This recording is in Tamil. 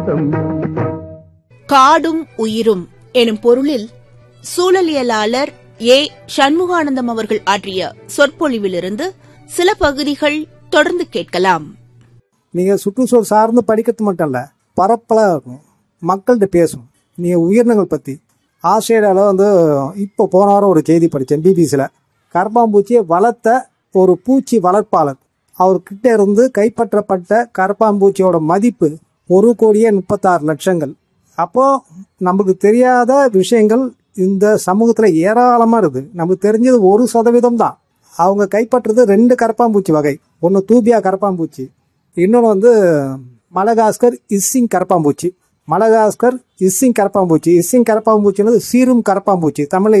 காடும் உயிரும் எனும் பொருளில் சூழலியலாளர் ஏ சண்முகானந்தம் அவர்கள் ஆற்றிய சொற்பொழிவிலிருந்து சில பகுதிகள் தொடர்ந்து கேட்கலாம் நீங்கள் சுற்றுச்சூழல் சார்ந்து படிக்கிறது மட்டும் இல்லை பரப்பலாக இருக்கும் மக்கள்கிட்ட பேசும் நீங்கள் உயிரினங்கள் பற்றி ஆஸ்திரேலியாவில் வந்து இப்போ போன வாரம் ஒரு செய்தி படித்தேன் பிபிசியில் கரப்பாம்பூச்சியை வளர்த்த ஒரு பூச்சி வளர்ப்பாளர் அவர்கிட்ட இருந்து கைப்பற்றப்பட்ட கரப்பாம்பூச்சியோட மதிப்பு ஒரு கோடியே முப்பத்தாறு லட்சங்கள் அப்போ நமக்கு தெரியாத விஷயங்கள் இந்த சமூகத்தில் ஏராளமாக இருக்குது நமக்கு தெரிஞ்சது ஒரு சதவீதம் தான் அவங்க கைப்பற்றுறது ரெண்டு கரப்பாம்பூச்சி வகை ஒன்று தூபியா கரப்பாம்பூச்சி இன்னொன்று வந்து மலகாஸ்கர் இஸ்ஸிங் கரப்பாம்பூச்சி மலகாஸ்கர் இஸ்ஸிங் கரப்பாம்பூச்சி இஸ்ஸிங் கரப்பாம்பூச்சின்றது சீரும் கரப்பாம்பூச்சி தமிழ்ல